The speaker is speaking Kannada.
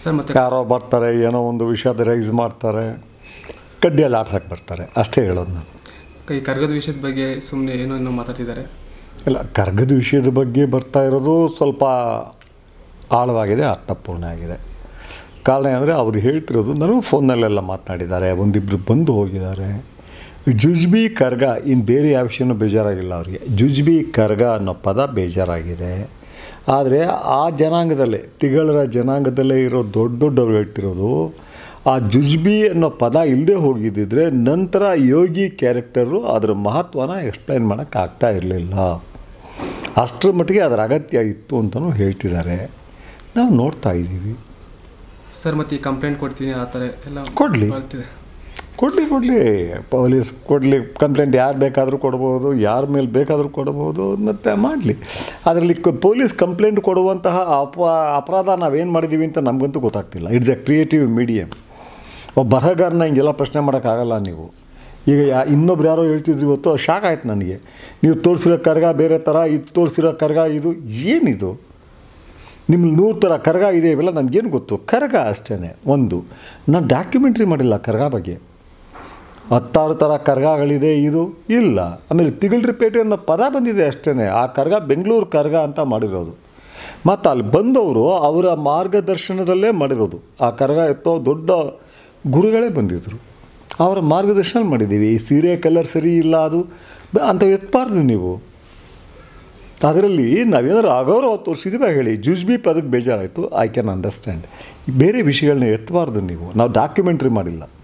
ಸರ್ ಮತ್ತೆ ಯಾರೋ ಬರ್ತಾರೆ ಏನೋ ಒಂದು ವಿಷಯದ ರೈಸ್ ಮಾಡ್ತಾರೆ ಕಡ್ಡಿಯಲ್ಲಿ ಆಡ್ಸಕ್ಕೆ ಬರ್ತಾರೆ ಅಷ್ಟೇ ಹೇಳೋದು ನಾನು ಈ ಕರ್ಗದ ವಿಷಯದ ಬಗ್ಗೆ ಸುಮ್ಮನೆ ಏನೋ ಏನೋ ಮಾತಾಡ್ತಿದ್ದಾರೆ ಇಲ್ಲ ಕರ್ಗದ ವಿಷಯದ ಬಗ್ಗೆ ಬರ್ತಾ ಇರೋದು ಸ್ವಲ್ಪ ಆಳವಾಗಿದೆ ಅರ್ಥಪೂರ್ಣ ಆಗಿದೆ ಕಾರಣ ಅಂದರೆ ಅವ್ರು ಹೇಳ್ತಿರೋದು ನನಗೂ ಫೋನ್ನಲ್ಲೆಲ್ಲ ಮಾತನಾಡಿದ್ದಾರೆ ಒಂದಿಬ್ಬರು ಬಂದು ಹೋಗಿದ್ದಾರೆ ಜುಜ್ಬಿ ಕರ್ಗ ಇನ್ನು ಬೇರೆ ಯಾವ ವಿಷಯನೂ ಬೇಜಾರಾಗಿಲ್ಲ ಅವರಿಗೆ ಜುಜ್ಬಿ ಕರ್ಗ ಅನ್ನೋ ಪದ ಬೇಜಾರಾಗಿದೆ ಆದರೆ ಆ ಜನಾಂಗದಲ್ಲೇ ತಿಗಳರ ಜನಾಂಗದಲ್ಲೇ ಇರೋ ದೊಡ್ಡ ದೊಡ್ಡವ್ರು ಹೇಳ್ತಿರೋದು ಆ ಜುಜ್ಬಿ ಅನ್ನೋ ಪದ ಇಲ್ಲದೆ ಹೋಗಿದ್ದಿದ್ರೆ ನಂತರ ಯೋಗಿ ಕ್ಯಾರೆಕ್ಟರು ಅದರ ಮಹತ್ವನ ಎಕ್ಸ್ಪ್ಲೈನ್ ಮಾಡೋಕ್ಕಾಗ್ತಾ ಇರಲಿಲ್ಲ ಅಷ್ಟರ ಮಟ್ಟಿಗೆ ಅದರ ಅಗತ್ಯ ಇತ್ತು ಅಂತಲೂ ಹೇಳ್ತಿದ್ದಾರೆ ನಾವು ನೋಡ್ತಾ ಇದ್ದೀವಿ ಸರ್ ಮತ್ತೆ ಈ ಕಂಪ್ಲೇಂಟ್ ಕೊಡ್ತೀನಿ ಆ ಥರ ಎಲ್ಲ ಕೊಡ್ಲಿ. ಬರ್ತಿದೆ ಕೊಡಲಿ ಕೊಡಲಿ ಪೊಲೀಸ್ ಕೊಡಲಿ ಕಂಪ್ಲೇಂಟ್ ಯಾರು ಬೇಕಾದರೂ ಕೊಡ್ಬೋದು ಯಾರ ಮೇಲೆ ಬೇಕಾದರೂ ಕೊಡ್ಬೋದು ಮತ್ತು ಮಾಡಲಿ ಅದರಲ್ಲಿ ಕ- ಪೊಲೀಸ್ ಕಂಪ್ಲೇಂಟ್ ಕೊಡುವಂತಹ ಅಪ ಅಪರಾಧ ನಾವೇನು ಮಾಡಿದ್ದೀವಿ ಅಂತ ನಮಗಂತೂ ಗೊತ್ತಾಗ್ತಿಲ್ಲ ಇಟ್ಸ್ ಎ ಕ್ರಿಯೇಟಿವ್ ಮೀಡಿಯಮ್ ಒಬ್ಬ ಬರಹಗಾರನ ಹಿಂಗೆಲ್ಲ ಪ್ರಶ್ನೆ ಮಾಡೋಕ್ಕಾಗಲ್ಲ ನೀವು ಈಗ ಯಾ ಇನ್ನೊಬ್ರು ಯಾರೋ ಹೇಳ್ತಿದ್ರು ಇವತ್ತು ಶಾಕ್ ಆಯ್ತು ನನಗೆ ನೀವು ತೋರಿಸಿರೋ ಕರ್ಗ ಬೇರೆ ಥರ ಇದು ತೋರಿಸಿರೋ ಕರ್ಗ ಇದು ಏನಿದು ನಿಮ್ಮ ನೂರು ಥರ ಕರ್ಗ ಇದೆ ಇವೆಲ್ಲ ನನಗೇನು ಗೊತ್ತು ಕರ್ಗ ಅಷ್ಟೇ ಒಂದು ನಾನು ಡಾಕ್ಯುಮೆಂಟ್ರಿ ಮಾಡಿಲ್ಲ ಕರ್ಗ ಬಗ್ಗೆ ಹತ್ತಾರು ಥರ ಕರ್ಗಗಳಿದೆ ಇದು ಇಲ್ಲ ಆಮೇಲೆ ತಿಗಳ್ರಿಪೇಟೆ ಅನ್ನೋ ಪದ ಬಂದಿದೆ ಅಷ್ಟೇ ಆ ಕರ್ಗ ಬೆಂಗಳೂರು ಕರ್ಗ ಅಂತ ಮಾಡಿರೋದು ಮತ್ತು ಅಲ್ಲಿ ಬಂದವರು ಅವರ ಮಾರ್ಗದರ್ಶನದಲ್ಲೇ ಮಾಡಿರೋದು ಆ ಕರ್ಗ ಎತ್ತೋ ದೊಡ್ಡ ಗುರುಗಳೇ ಬಂದಿದ್ದರು ಅವರ ಮಾರ್ಗದರ್ಶನ ಮಾಡಿದ್ದೀವಿ ಈ ಸೀರೆ ಕಲರ್ ಸರಿ ಇಲ್ಲ ಅದು ಬ- ಅಂಥವು ಎತ್ತಬಾರ್ದು ನೀವು ಅದರಲ್ಲಿ ನಾವೇನಾದ್ರು ಅಗೌರವ ತೋರಿಸಿದ್ವಿ ಹೇಳಿ ಜುಜ್ಬಿ ಪದಕ್ಕೆ ಬೇಜಾರಾಯಿತು ಐ ಕ್ಯಾನ್ ಅಂಡರ್ಸ್ಟ್ಯಾಂಡ್ ಬೇರೆ ವಿಷಯಗಳನ್ನ ಎತ್ತಬಾರ್ದು ನೀವು ನಾವು ಡಾಕ್ಯುಮೆಂಟ್ರಿ ಮಾಡಿಲ್ಲ